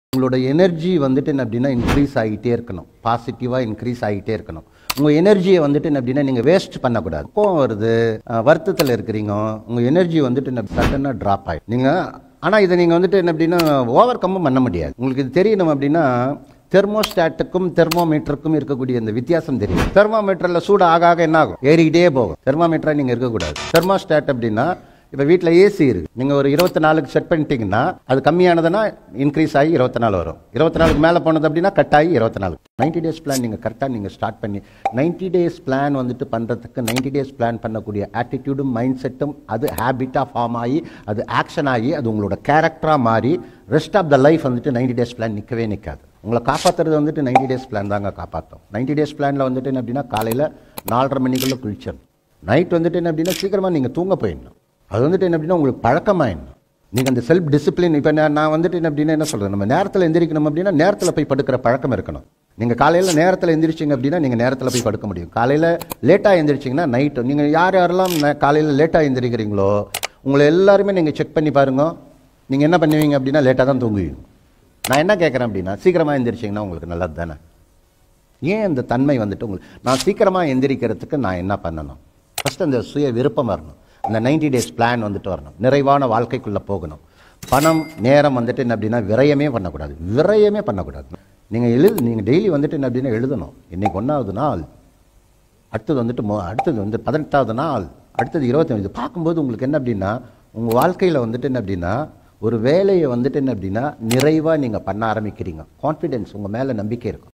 உங்களோட எனர்ஜி வந்துட்டு என்ன அப்படின்னா இன்க்ரீஸ் ஆகிட்டே இருக்கணும் பாசிட்டிவாக இன்க்ரீஸ் ஆகிட்டே இருக்கணும் உங்கள் எனர்ஜியை வந்துட்டு என்ன அப்படின்னா நீங்கள் வேஸ்ட் பண்ணக்கூடாது கோவம் வருது அஹ், வருத்தத்தில் இருக்கிறீங்க உங்கள் எனர்ஜி வந்துட்டு என்ன சடனாக ட்ராப் ஆகிடும் நீங்கள் ஆனால் இதை நீங்கள் வந்துட்டு என்ன அப்படின்னா ஓவர் கம்மும் பண்ண முடியாது உங்களுக்கு இது தெரியணும் அப்படின்னா தெர்மோஸ்டாட்டுக்கும் தெர்மோமீட்டருக்கும் இருக்கக்கூடிய இந்த வித்தியாசம் தெரியும் தெர்மோமீட்டரில் சூடு ஆக ஆக என்ன ஆகும் ஏறிக்கிட்டே போகும் தெர்மோமீட்டரை நீங்கள் இருக்கக்கூடாது தெர்மோஸ்டாட் அப்படின்னா இப்போ வீட்டில் ஏசி இருக்கு நீங்கள் ஒரு இருபத்தி நாலுக்கு செட் பண்ணிட்டீங்கன்னா அது கம்மியானதுன்னா இன்க்ரீஸ் ஆகி இருபத்தி நாலு வரும் இருபத்தி நாலுக்கு மேலே போனது அப்படின்னா கட் ஆகி இருபத்தி நாலு நைன்டி டேஸ் பிளான் நீங்கள் கரெக்டாக நீங்கள் ஸ்டார்ட் பண்ணி நைன்டி டேஸ் பிளான் வந்துட்டு பண்ணுறதுக்கு நைன்டி டேஸ் பிளான் பண்ணக்கூடிய ஆட்டிடியூடும் மைண்ட் செட்டும் அது ஹேபிட்டாக ஃபார்ம் ஆகி அது ஆக்ஷன் ஆகி அது உங்களோட கேரக்டராக மாறி ரெஸ்ட் ஆஃப் த லைஃப் வந்துட்டு நைன்டி டேஸ் பிளான் நிற்கவே நிற்காது உங்களை காப்பாற்றுறது வந்துட்டு நைன்டி டேஸ் பிளான் தாங்க காப்பாற்றும் நைன்டி டேஸ் பிளானில் வந்துட்டு என்ன அப்படின்னா காலையில் நாலரை மணிக்குள்ளே குளிச்சிடணும் நைட் வந்துட்டு என்ன அப்படின்னா சீக்கிரமாக நீங்கள் தூங்க போயிடணும் அது வந்துட்டு என்ன அப்படின்னா உங்களுக்கு பழக்கமாயிடணும் நீங்கள் அந்த செல்ஃப் டிசிப்ளின் இப்போ நான் நான் வந்துட்டு என்ன அப்படின்னா என்ன சொல்கிறேன் நம்ம நேரத்தில் எந்திரிக்கணும் அப்படின்னா நேரத்தில் போய் படுக்கிற பழக்கம் இருக்கணும் நீங்கள் காலையில் நேரத்தில் எந்திரிச்சிங்க அப்படின்னா நீங்கள் நேரத்தில் போய் படுக்க முடியும் காலையில் லேட்டாக எந்திரிச்சிங்கன்னா நைட்டு நீங்கள் யார் யாரெல்லாம் காலையில் லேட்டாக எந்திரிக்கிறீங்களோ உங்களை எல்லாருமே நீங்கள் செக் பண்ணி பாருங்க நீங்கள் என்ன பண்ணுவீங்க அப்படின்னா லேட்டாக தான் தூங்குவீங்க நான் என்ன கேட்குறேன் அப்படின்னா சீக்கிரமாக எந்திரிச்சிங்கன்னா உங்களுக்கு நல்லது தானே ஏன் அந்த தன்மை வந்துட்டு உங்களுக்கு நான் சீக்கிரமாக எந்திரிக்கிறதுக்கு நான் என்ன பண்ணணும் ஃபஸ்ட் அந்த சுய விருப்பம் வரணும் அந்த நைன்டி டேஸ் பிளான் வந்துட்டு வரணும் நிறைவான வாழ்க்கைக்குள்ளே போகணும் பணம் நேரம் வந்துட்டு என்ன அப்படின்னா விரயமே பண்ணக்கூடாது விரயமே பண்ணக்கூடாது நீங்கள் எழுது நீங்கள் டெய்லி வந்துட்டு என்ன அப்படின்னா எழுதணும் இன்னைக்கு ஒன்றாவது நாள் அடுத்தது வந்துட்டு மொ- அடுத்தது வந்து பதினெட்டாவது நாள் அடுத்தது இருபத்தஞ்சு பார்க்கும்போது உங்களுக்கு என்ன அப்படின்னா உங்கள் வாழ்க்கையில் வந்துட்டு என்ன அப்படின்னா ஒரு வேலையை வந்துட்டு என்ன அப்படின்னா நிறைவாக நீங்கள் பண்ண ஆரம்பிக்கிறீங்க கான்ஃபிடென்ஸ் உங்கள் மேலே நம்பிக்கை இருக்கும்